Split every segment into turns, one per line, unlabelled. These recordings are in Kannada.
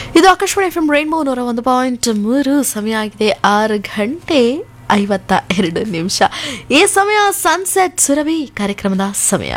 ಇದು ಆಕಾಶವಾಣಿ ಎಫ್ ಎಂ ರೈನ್ಬೋ ನೂರ ಒಂದು ಪಾಯಿಂಟ್ ಮೂರು ಸಮಯ ಆಗಿದೆ ಆರು ಗಂಟೆ ಐವತ್ತ ಎರಡು ನಿಮಿಷ ಈ ಸಮಯ ಸನ್ಸೆಟ್ ಸುರಭಿ ಕಾರ್ಯಕ್ರಮದ ಸಮಯ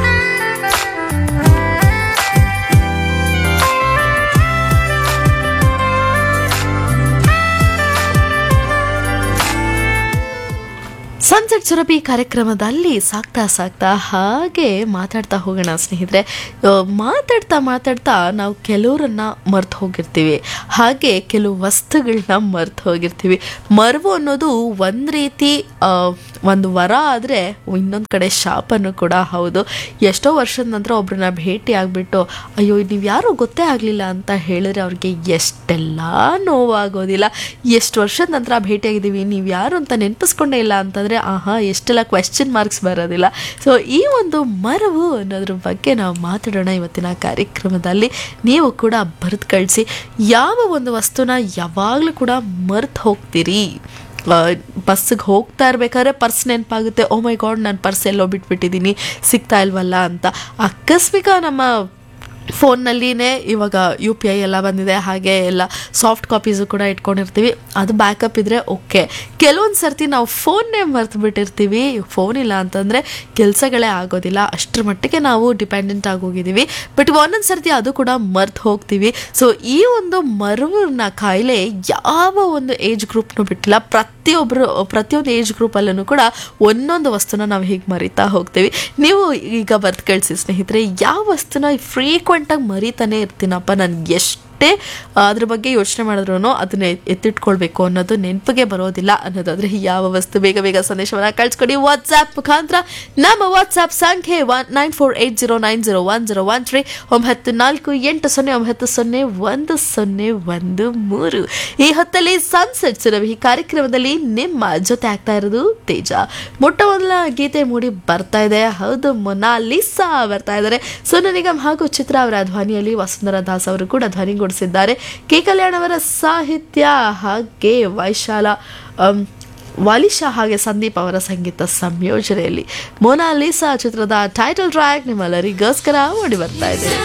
ಸನ್ಸೆಟ್ ಸುರಭಿ ಕಾರ್ಯಕ್ರಮದಲ್ಲಿ ಸಾಕ್ತಾ ಸಾಕ್ತಾ ಹಾಗೆ ಮಾತಾಡ್ತಾ ಹೋಗೋಣ ಸ್ನೇಹಿತರೆ ಆ, ಮಾತಾಡ್ತಾ ಮಾತಾಡ್ತಾ ನಾವು ಕೆಲವರನ್ನ ಮರ್ತು ಹೋಗಿರ್ತೀವಿ ಹಾಗೆ ಕೆಲವು ವಸ್ತುಗಳನ್ನ ಮರ್ತು ಹೋಗಿರ್ತೀವಿ ಮರವು ಅನ್ನೋದು ಒಂದು ರೀತಿ ಆ, ಒಂದು ವರ ಆದರೆ ಇನ್ನೊಂದು ಕಡೆ ಶಾಪನ್ನು ಕೂಡ ಹೌದು ಎಷ್ಟೋ ವರ್ಷದ ನಂತರ ಒಬ್ರನ್ನ ಭೇಟಿ ಆಗಿಬಿಟ್ಟು ಅಯ್ಯೋ ನೀವು ಯಾರೂ ಗೊತ್ತೇ ಆಗಲಿಲ್ಲ ಅಂತ ಹೇಳಿದ್ರೆ ಅವ್ರಿಗೆ ಎಷ್ಟೆಲ್ಲ ನೋವಾಗೋದಿಲ್ಲ ಎಷ್ಟು ವರ್ಷದ ನಂತರ ಭೇಟಿಯಾಗಿದ್ದೀವಿ ನೀವು ಯಾರು ಅಂತ ನೆನಪಿಸ್ಕೊಂಡೇ ಇಲ್ಲ ಅಂತಂದರೆ ಆಹಾ ಎಷ್ಟೆಲ್ಲ ಕ್ವೆಶ್ಚನ್ ಮಾರ್ಕ್ಸ್ ಬರೋದಿಲ್ಲ ಸೊ ಈ ಒಂದು ಮರವು ಅನ್ನೋದ್ರ ಬಗ್ಗೆ ನಾವು ಮಾತಾಡೋಣ ಇವತ್ತಿನ ಕಾರ್ಯಕ್ರಮದಲ್ಲಿ ನೀವು ಕೂಡ ಬರೆದು ಕಳಿಸಿ ಯಾವ ಒಂದು ವಸ್ತುನ ಯಾವಾಗಲೂ ಕೂಡ ಮರ್ತು ಹೋಗ್ತೀರಿ ಬಸ್ಸಿಗೆ ಹೋಗ್ತಾ ಇರ್ಬೇಕಾದ್ರೆ ಪರ್ಸ್ ನೆನಪಾಗುತ್ತೆ ಓ ಮೈ ಗಾಡ್ ನಾನು ಪರ್ಸ್ ಎಲ್ಲೋ ಬಿಟ್ಬಿಟ್ಟಿದ್ದೀನಿ ಸಿಗ್ತಾ ಇಲ್ವಲ್ಲ ಅಂತ ಆಕಸ್ಮಿಕ ನಮ್ಮ ಫೋನ್ನಲ್ಲಿನೇ ಇವಾಗ ಯು ಪಿ ಐ ಎಲ್ಲ ಬಂದಿದೆ ಹಾಗೆ ಎಲ್ಲ ಸಾಫ್ಟ್ ಕಾಪೀಸು ಕೂಡ ಇಟ್ಕೊಂಡಿರ್ತೀವಿ ಅದು ಬ್ಯಾಕಪ್ ಇದ್ದರೆ ಓಕೆ ಕೆಲವೊಂದು ಸರ್ತಿ ನಾವು ಫೋನ್ನೇ ಮರ್ತು ಬಿಟ್ಟಿರ್ತೀವಿ ಫೋನ್ ಇಲ್ಲ ಅಂತಂದರೆ ಕೆಲಸಗಳೇ ಆಗೋದಿಲ್ಲ ಅಷ್ಟರ ಮಟ್ಟಿಗೆ ನಾವು ಡಿಪೆಂಡೆಂಟ್ ಆಗೋಗಿದ್ದೀವಿ ಬಟ್ ಒಂದೊಂದು ಸರ್ತಿ ಅದು ಕೂಡ ಮರ್ತು ಹೋಗ್ತೀವಿ ಸೊ ಈ ಒಂದು ಮರುವಿನ ಕಾಯಿಲೆ ಯಾವ ಒಂದು ಏಜ್ ಗ್ರೂಪ್ನು ಬಿಟ್ಟಿಲ್ಲ ಪ್ರತಿಯೊಬ್ಬರು ಪ್ರತಿಯೊಂದು ಏಜ್ ಗ್ರೂಪಲ್ಲೂ ಕೂಡ ಒಂದೊಂದು ವಸ್ತುನ ನಾವು ಹೀಗೆ ಮರಿತಾ ಹೋಗ್ತೀವಿ ನೀವು ಈಗ ಬರ್ದು ಕಳಿಸಿ ಸ್ನೇಹಿತರೆ ಯಾವ ವಸ್ತುನ ಫ್ರೀಕ್ವೆಂಟಾಗಿ ಮರಿತಾನೆ ಇರ್ತೀನಪ್ಪ ನನಗೆ ಎಷ್ಟೇ ಅದ್ರ ಬಗ್ಗೆ ಯೋಚನೆ ಮಾಡಿದ್ರು ಅದನ್ನ ಎತ್ತಿಟ್ಕೊಳ್ಬೇಕು ಅನ್ನೋದು ನೆನಪಿಗೆ ಬರೋದಿಲ್ಲ ಅನ್ನೋದಾದ್ರೆ ಯಾವ ವಸ್ತು ಬೇಗ ಬೇಗ ಸಂದೇಶವನ್ನ ಕಳ್ಸ್ಕೊಡಿ ವಾಟ್ಸ್ಆ್ಯಪ್ ಮುಖಾಂತರ ನಮ್ಮ ವಾಟ್ಸ್ಆ್ಯಪ್ ಸಂಖ್ಯೆ one nine four eight zero nine zero one zero one three ಒಂಬತ್ತು ನಾಲ್ಕು ಎಂಟು ಸೊನ್ನೆ ಒಂಬತ್ತು ಸೊನ್ನೆ ಒಂದು ಸೊನ್ನೆ ಒಂದು ಮೂರು ಈ ಹೊತ್ತಲ್ಲಿ ಸನ್ಸೆಟ್ ಸುರಭಿ ಈ ಕಾರ್ಯಕ್ರಮದಲ್ಲಿ ನಿಮ್ಮ ಜೊತೆ ಆಗ್ತಾ ಇರೋದು ತೇಜ ಮೊಟ್ಟ ಮೊದಲ ಗೀತೆ ಮೂಡಿ ಬರ್ತಾ ಇದೆ ಹೌದು ಮೊನಾಲಿಸಾ ಬರ್ತಾ ಇದ್ದಾರೆ ಸೋನು ನಿಗಮ್ ಹಾಗೂ ಚಿತ್ರ ಅವರ ಧ್ವನಿಯಲ್ಲಿ ವಸುಂಧರಾ ದಾಸ್ ಅವರು ಕೂಡ ಧ್ವನಿಗೂಡಿಸಿದ್ದಾರೆ ಕೆ ಕಲ್ಯಾಣ್ ಅವರ ಸಾಹಿತ್ಯ ಹಾಗೆ ವೈಶಾಲ ಅಮ್, ವಾಲಿಶಾ ಹಾಗೆ ಸಂದೀಪ್ ಅವರ ಸಂಗೀತ ಸಂಯೋಜನೆಯಲ್ಲಿ ಮೊನಾಲಿಸಾ ಚಿತ್ರದ ಟೈಟಲ್ ಟ್ರ್ಯಾಕ್ ನಿಮ್ಮೆಲ್ಲರಿಗೋಸ್ಕರ ಮೂಡಿ ಬರ್ತಾ ಇದೆ